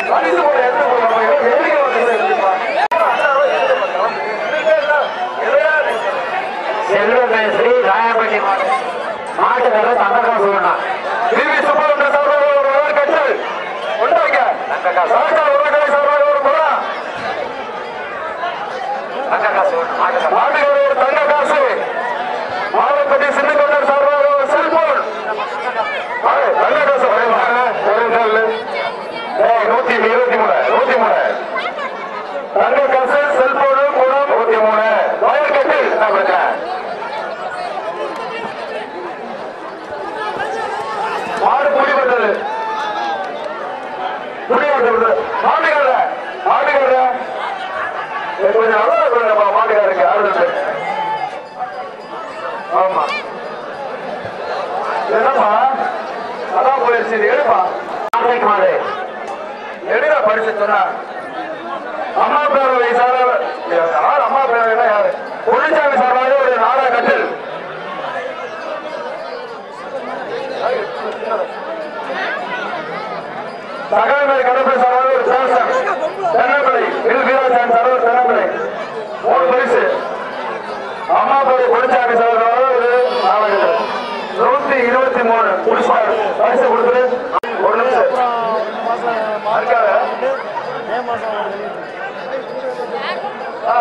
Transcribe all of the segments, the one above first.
பரிசு போட எடுத்து போடுவாங்க வேடிக்கை செல்வமே ஸ்ரீ ராயப்பட்டி மாடு மாட்டுக்காரர் தங்கக்காசு வேண்டாம் டிவி சுப்பிரமணிய சார்பாக ஒரு மலர் கட்டல் உண்டாங்க சார்கார் உறவுகளை சார்பாக ஒரு மலர் தங்கக்காசு வேணும் மாட்டுக்காரர் மாட்டுக்கார ஒரு தங்க காசு மாவட்டப்பட்டி சின்னக்கொண்டர் சார்பாக ஒரு செல்போன் ஆ, தங்க காசு வேணுமா? ஒரு நாள். ஏய், நூத்தி இருபத்தி மூணு நூத்தி மூணு தங்க காசு செல்போனு குடம் நூத்தி மூணு வயல் கட்டு என்ன பிரச்சனை மாடு குடிபட்டது குடிபட்டது மாட்டுக்கார மாட்டுக்கார கொஞ்சம் நல்லா இருக்கணும்ப்பா மாட்டுக்காரருக்கு ஆறுதல் ஆமா என்னப்பா அதான் போயிடுச்சு இது எடுப்பா மாட்டுக்கு மாடு எடுடா படிச்சு சொன்னா அம்மா பேரவை சாராக யார் அம்மா பேரவைனா யாரு பொன்னிச்சாமி சார்பாக ஒரு நாடக கட்டில் தகவல் கடற்படை சார்பாக ஒரு சாசன் தென்னப்பிள்ளை இல் வீராசாமி சார்பாக ஒரு தென்னப்பிள்ளை மூணு பரிசு அம்மா பேரை பொன்னிச்சாமி சார்பாக ஒரு நாடக கட்டில் நூத்தி இருபத்தி மூணு புடிச்சாரு பரிசு கொடுத்துரு ஒரு நிமிஷம் இருக்காரு ஆ,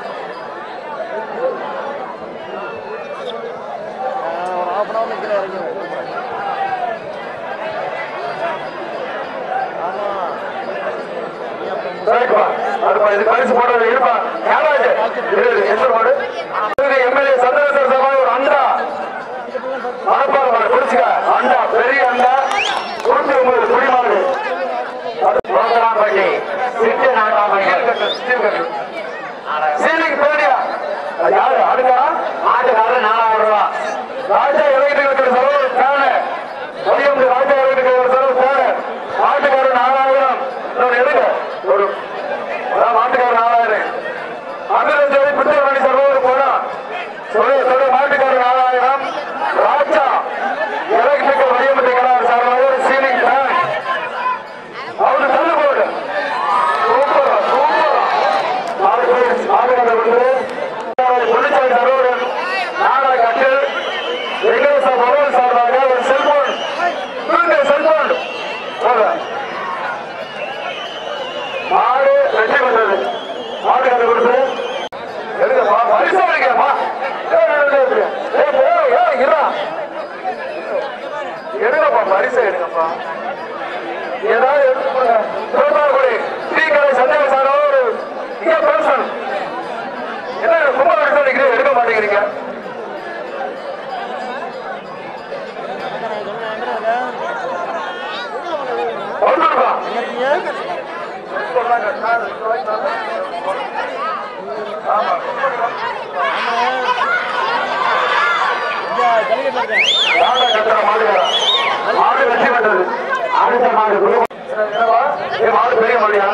சரிப்பா. அதுப்பா, இது பரிசு போடுறது இருப்பா. யாராவது? இரு, இரு, எந்த மாடு? இது எம்எல்ஏ சந்திரசேகர் சபாய் ஒரு அண்டா மணப்பாறை மாடு, பிடிச்சுக்க. அண்டா, பெரிய அண்டா, நூத்தி ஒன்பது குடிமாடு. கோத்தராம்பட்டி சிட்டு நாட்டாமணிகள் சீலிங் பேடியா? அது யாரு? அடுக்கா? மாட்டுக்காரர் நாலாயிரம் ரூபாய் ராஜா இறங்கிட்டு இருக்கிற செலவு ஃபேனு. ஒய்எம்டி ராஜா இறங்கிட்டு இருக்கிற செலவு ஃபேனு. மாட்டுக்காரர் நாலாயிரம் இன்னொரு எடுங்க. ஒரு அதான் மாட்டுக்காரர் நாலாயிரம் அமிர்தேவி பிச்சைமணி சர்வோரு போனா சொல்லு சொல்லு மாட்டுக்காரர் நாலாயிரம் ராஜா எலக்ட்ரிக்கல் வையம்பட்டி கலார் சார்பாக ஒரு சீலிங் ஃபேன் அவரு தள்ளு போடு சூப்பரா சூப்பரா மாடு போயிடுச்சு மாட்டுக்காரர் வந்து பொன்னிச்சாமி சர்வோரன் நாடக கட்டில் வெங்கடேச பகவான் சார்பாக ஒரு செல்போன் தூங்க செல்போன் போங்க மாடு வெற்றி பெற்றது மாடு கண்டு கொடுத்து எடுங்கப்பா பரிசு எடுங்கப்பா எடுங்கப்பா பரிசு எடுங்கப்பா ஏதாவது எடுத்து கொடுங்க தோத்தாக்குடி டீக்கடை சந்தேக சாரோ ஒரு இங்க பேசணும் என்ன கும்பல் எடுத்து எடுக்க மாட்டேங்கிறீங்க வந்துருப்பா ஆமா யாரா கத்துற மாடுகாரா மாடு வெற்றி பெற்றது அடுத்த மாடு குரு என்னவா ஏ மாடு பெரிய மாடியா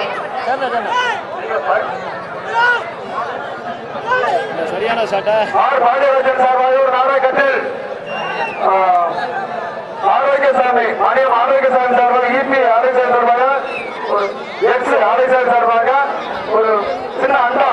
சரியான சாட்டா ஆர் பாண்டியராஜன் சார்பாக ஒரு நாடக கட்டில் ஆ, ஆரோக்கியசாமி மானியம் ஆரோக்கியசாமி சார்பாக இபி ஆரோக்கியசாமி சார்பாக ஒரு எக்ஸ் ஆரோக்கியசாமி சார்பாக ஒரு சின்ன அண்டா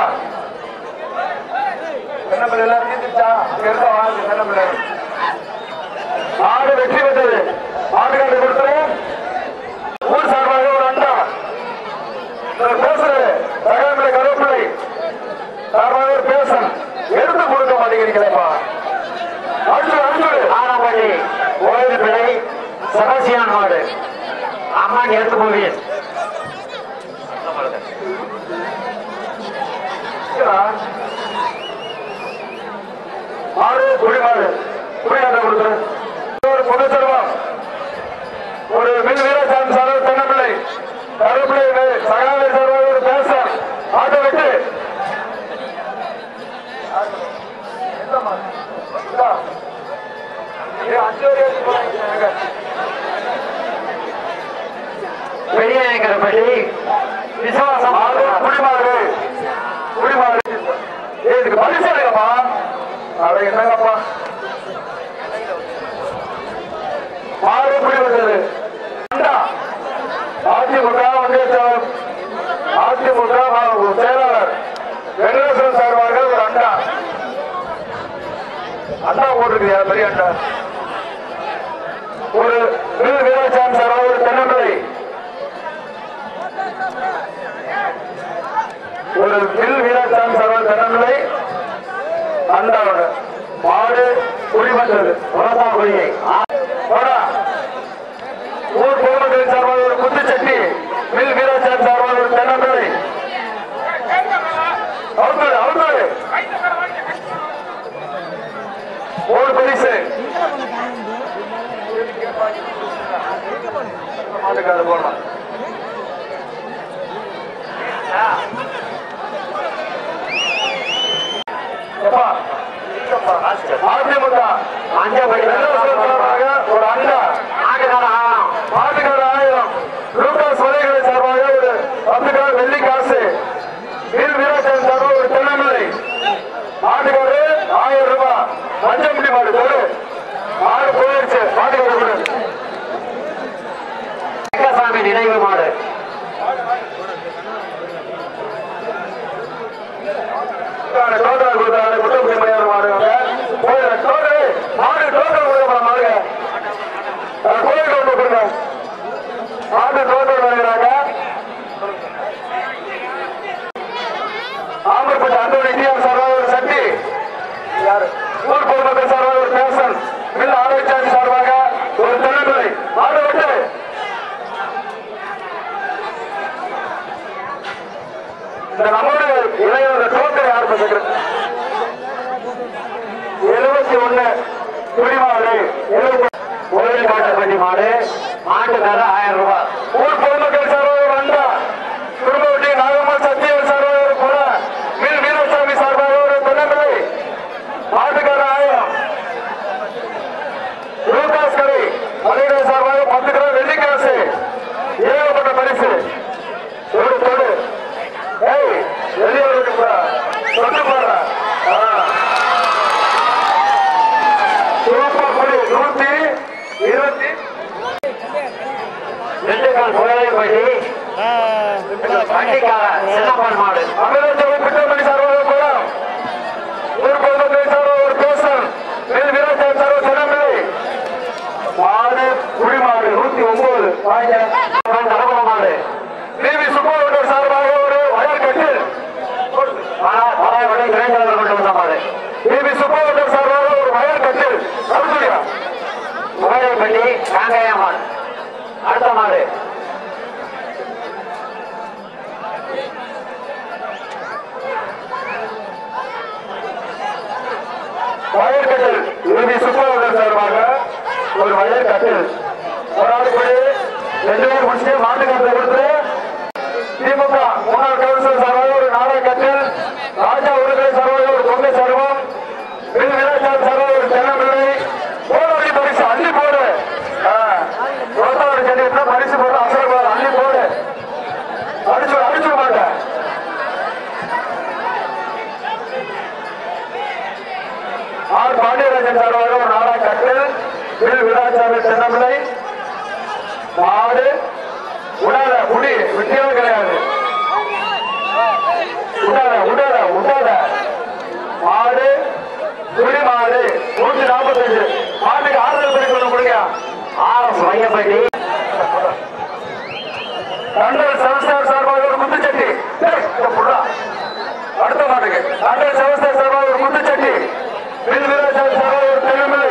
என்ன பிள்ளை எல்லாம் தீர்த்துச்சா அங்க இருக்க வாங்க என்ன பிள்ளை ஆடு வெற்றி பெற்றது ஆடுகாட்டு கொடுத்துரு ஊர் சார்பாக ஒரு அண்டா இவர் பேசுறது தகவல் கருவேப்பிள்ளை சார்பாக ஒரு பேசன் எடுத்து கொடுக்க மாட்டேங்கிறீங்களேப்பா அடிச்சு அடிச்சு ஆனப்பள்ளி கோயில் பிள்ளை செபஸ்டியான் மாடு அம்மான் எடுத்து போவீர் ஆறு குடிமாடு குடியாட்ட கொடுத்துரு ஒரு பொது செல்வம் ஒரு மின் வீரசாமி சார் தென்னப்பிள்ளை கருப்பிள்ளை சகாலை சார் ஒரு பேசன் ஆட்டோ விட்டு அஞ்சு வரைக்கும் பெரிய நாயக்கரப்பள்ளி விசுவாசம் ஆறு குடிமாடு குடிமாடு ஏய், இதுக்கு பரிசு எடுங்கப்பா அட என்னங்கப்பா மாடு குடி வந்தது அண்டா ஆட்சி அதிமுக ஒன்றிய செயலாளர் அதிமுக மா- செயலாளர் வெங்கடேஸ்வரன் சார்பாக ஒரு அண்டா அண்டா போட்டிருக்கியா பெரிய அண்டா ஒரு வில் வீராசாமி சார்பாக ஒரு தென்னம்பிள்ளை ஒரு வில் வீராசாமி சார்பாக தென்னம்பிள்ளை அண்டாவோட மாடு குடிமட்டது உரசா குடியை போடா ஊர் பொதுமக்களின் சார்பாக ஒரு குத்துச்சட்டி வில் வீராசாமி சார்பாக ஒரு தென்னம்பிள்ளை அவுத்தாரு அவுத்தாரு ஒரு பரிசு மாட்டுக்காரு போடலாம் எப்பா அதிமுக மஞ்சப்பட்டி சார்பாக ஒரு அண்டா ஆட்டுக்கார ஆகணும் மாட்டுக்கார ஆயிரம் லூகாஸ் வலைகளை சார்பாக ஒரு பத்து கால் வெள்ளி காசு வீர் வீராசாமி சார்பாக ஒரு தென்னமில்லை மாட்டுக்காரு ஆயிரம் ரூபாய் மஞ்சம்பட்டி மாடு சொல்லு மாடு போயிடுச்சு மாட்டுக்காரு கொடு வெங்கசாமி நினைவு மாடு டோட்டல் கொடுத்தாங்க குற்றப்படி மணியார் மாடுங்க போயிடுறேன் டோட்டல் மாடு டோட்டல் கொடுக்க மாடுங்க கோயில் கொண்டு கொடுங்க மாடு டோட்டல் வருகிறாங்க ஆம்பர்பட்ட அந்தோணி டிஎம் சார்பாக ஒரு சட்டி யாரு ஊர் பொதுமக்கள் சார்பாக ஒரு பேசன் மில் ஆரோக்கியாமி சார்பாக ஒரு தென்னம்பிள்ளை மாடு விட்டு இந்த நம்மளுடைய இளையோட டோக்கன் யார் பேசுகிறது எழுபத்தி ஒண்ணு குடிமாடு எழுபத்தி கோயில் காட்டப்பட்டி மாடு மாட்டுக்கார ஆயிரம் ரூபாய் ஊர் பொதுமக்கள் சார்பாக ஒரு அண்டா குடும்பவட்டி நாகம்மா சத்தியன் சார்பாக ஒரு குல மில் வீரசாமி சார்பாக ஒரு தென்னம்பிள்ளை மாட்டுக்கார ஆயிரம் லூகாஸ் கடை மலையிட சார்பாக பத்து கிலோ வெள்ளிக்காசு ஏகப்பட்ட பரிசு தொடு தொடு ஏய் வெளியே வருதுப்பா தொட்டு பாடுற சூப்பர் புலி நூத்தி இருபத்தி திண்டுக்கல் கோயில்பட்டி வண்டிக்கார சின்னப்பன் மாடு அமிர்தசபை பிட்டமணி சார்பாக குளம் ஊர் பொதுமக்கள் சார்பாக ஒரு பேசன் மேல் வீராசாமி சார்பாக சின்னம்பிள்ளை மாடு குடிமாடு நூத்தி ஒன்பது கடவுள மாடு டிவி சுப்பவட்டர் சார்பாக ஒரு வயர் கட்டில் பழையபடி இளைஞர்கள் கொண்டு வந்த மாடு டிவி சுப்பவட்டர் சார்பாக ஒரு வயர் கட்டில் கருத்துடியா கோயில்பட்டி காங்கையா மாடு அடுத்த மாடு வயர் கட்டில் டிவி சுப்பவட்டர் சார்பாக ஒரு வயர் கட்டில் ஒரு ஆள் போய் ரெண்டு பேர் முடிச்சுட்டு மாட்டுக்காரத்தை கொடுத்து திமுக முன்னாள் கவுன்சிலர் சார்பாக ஒரு நாடக கட்டில் ராஜா உருகை சார்பாக ஒரு பொங்கை சர்வம் வில் விலாசாமி சார்பாக ஒரு தென்னம்பிள்ளை போராடி பரிசு அள்ளி போடு ரோட்டாவோட சென்னை பரிசு போட்டு அசல போடு அள்ளி போடு அடிச்சு அடிச்சு மாட்டேன் ஆர் பாண்டியராஜன் சார்பாக ஒரு நாடக கட்டில் வில் விலாசாமி தென்னம்பிள்ளை மாடு உடாத முடி விட்டியவே கிடையாது உடாத உடாத உடாத மாடு குடி மாடு நூத்தி நாற்பத்தஞ்சு மாட்டுக்கு ஆறுதல் பண்ணி கொண்டு கொடுங்க ஆர்எஸ் மையப்பட்டி கண்டல் செவஸ்டார் சார்பாக ஒரு முத்துச்சட்டி டேய், இங்க புடுறா. அடுத்த மாட்டுக்கு கண்டல் செவஸ்டார் சார்பாக ஒரு முத்துச்சட்டி வில் வீராசாமி சார்பாக ஒரு தென்னமில்லை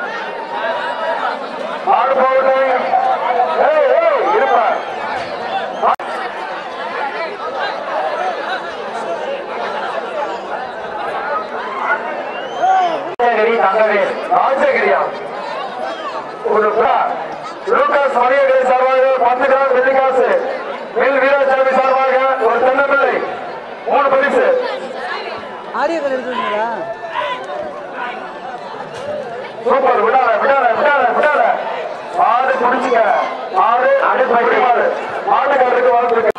மாடு போகட்டும் ஏய் ஏய் இருப்பா கிருஷ்ணகிரி தங்கவேல் ராஜகிரியா ஒரு புறா லூகாஸ் மணியகரை சார்பாக பத்து கிராம் வெள்ளிக்காசு மில் வீராசாமி சார்பாக ஒரு தென்னம்பிள்ளை மூணு பரிசு ஆடியோ கால் எடுத்துருந்தீங்களா சூப்பர் விடாத விடாத விடாத விடாத மாடு குடிச்சுங்க மாடு அடுப்படி மாடு மாட்டுக்காரருக்கு வாழ்த்துருக்க